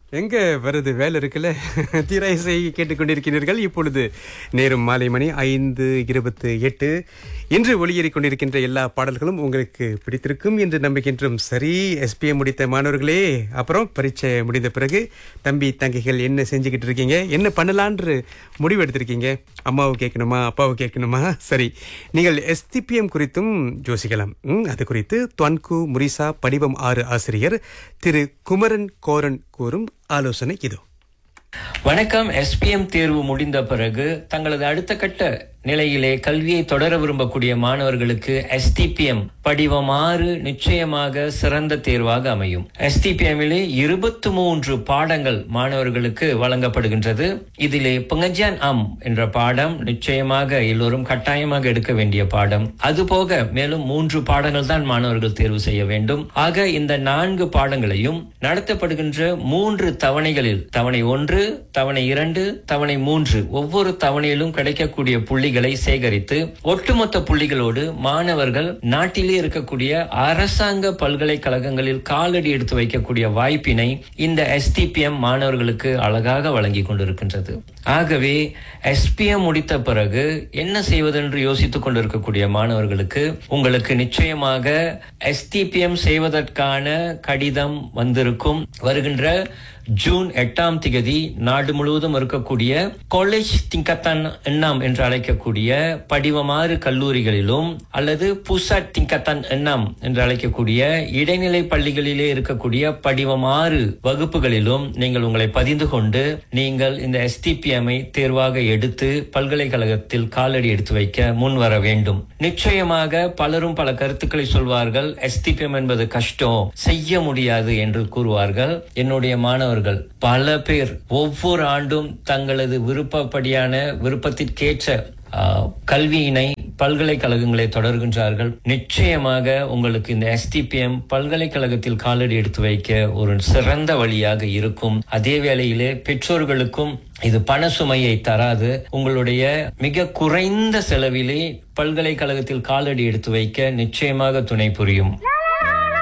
எங்க வருது வேலை இருக்குல்ல திரைசை கேட்டுக்கொண்டிருக்கிறீர்கள் இப்பொழுது நேரும் மாலை மணி ஐந்து இருபத்து எட்டு இன்று ஒளியேறிக் கொண்டிருக்கின்ற எல்லா பாடல்களும் உங்களுக்கு பிடித்திருக்கும் என்று நம்புகின்றோம் சரி எஸ்பிஎம் முடித்த மாணவர்களே அப்புறம் பரீட்சை முடிந்த பிறகு தம்பி தங்கைகள் என்ன செஞ்சுக்கிட்டு இருக்கீங்க என்ன பண்ணலான்று முடிவு எடுத்திருக்கீங்க அம்மாவை கேட்கணுமா அப்பாவை கேட்கணுமா சரி நீங்கள் எஸ்டிபிஎம் குறித்தும் யோசிக்கலாம் ம், அது குறித்து துவன்கு முரிசா படிவம் ஆறு ஆசிரியர் திரு குமரன் கோரன் கூறும் ஆலோசனை இதோ வணக்கம் எஸ்பிஎம் தேர்வு முடிந்த பிறகு தங்களது அடுத்த கட்ட நிலையிலே கல்வியை தொடர விரும்பக்கூடிய மாணவர்களுக்கு எஸ்டிபிஎம் படிவம் ஆறு நிச்சயமாக சிறந்த தேர்வாக அமையும் எஸ்டிபிஎம்மிலே இருபத்தி மூன்று பாடங்கள் மாணவர்களுக்கு வழங்கப்படுகின்றது இதிலே பங்கஜான் அம் என்ற பாடம் நிச்சயமாக எல்லோரும் கட்டாயமாக எடுக்க வேண்டிய பாடம் அதுபோக மேலும் மூன்று பாடங்கள் தான் மாணவர்கள் தேர்வு செய்ய வேண்டும் ஆக இந்த நான்கு பாடங்களையும் நடத்தப்படுகின்ற மூன்று தவணைகளில் தவணை ஒன்று தவணை இரண்டு தவணை மூன்று ஒவ்வொரு தவணையிலும் கிடைக்கக்கூடிய புள்ளிகளை சேகரித்து ஒட்டுமொத்த புள்ளிகளோடு மாணவர்கள் நாட்டிலே இருக்கக்கூடிய அரசாங்க பல்கலைக்கழகங்களில் காலடி எடுத்து வைக்கக்கூடிய வாய்ப்பினை இந்த எஸ்டிபிஎம் மாணவர்களுக்கு அழகாக வழங்கி கொண்டிருக்கின்றது ஆகவே எஸ்பிஎம் முடித்த பிறகு என்ன செய்வதென்று யோசித்துக் கொண்டிருக்கக்கூடிய மாணவர்களுக்கு உங்களுக்கு நிச்சயமாக எஸ்டிபிஎம் செய்வதற்கான கடிதம் வந்திருக்கும் வருகின்ற ஜூன் எட்டாம் திகதி நாடு முழுவதும் இருக்கக்கூடிய காலேஜ் திங்கத்தான் எண்ணாம் என்று அழைக்கக்கூடிய படிவமாறு கல்லூரிகளிலும் அல்லது புசாட் திங்கத்தான் எண்ணாம் என்று அழைக்கக்கூடிய இடைநிலை பள்ளிகளிலே இருக்கக்கூடிய படிவமாறு வகுப்புகளிலும் நீங்கள் உங்களை பதிந்து கொண்டு நீங்கள் இந்த எஸ்டிபிஎம்ஐ தேர்வாக எடுத்து பல்கலைக்கழகத்தில் காலடி எடுத்து வைக்க முன் வர வேண்டும் நிச்சயமாக பலரும் பல கருத்துக்களை சொல்வார்கள் எஸ்டிபிஎம் என்பது கஷ்டம் செய்ய முடியாது என்று கூறுவார்கள் என்னுடைய மாணவர்கள் பல பேர் ஒவ்வொரு ஆண்டும் தங்களது விருப்பப்படியான விருப்பத்திற்கேற்ற ஆ, கல்வியினை பல்கலைக்கழகங்களை தொடர்கின்றார்கள் நிச்சயமாக உங்களுக்கு இந்த எஸ்டிபிஎம் பல்கலைக்கழகத்தில் காலடி எடுத்து வைக்க ஒரு சிறந்த வழியாக இருக்கும் அதே வேளையிலே பெற்றோர்களுக்கும் இது பண சுமையை தராது உங்களுடைய மிக குறைந்த செலவிலே பல்கலைக்கழகத்தில் காலடி எடுத்து வைக்க நிச்சயமாக துணை புரியும்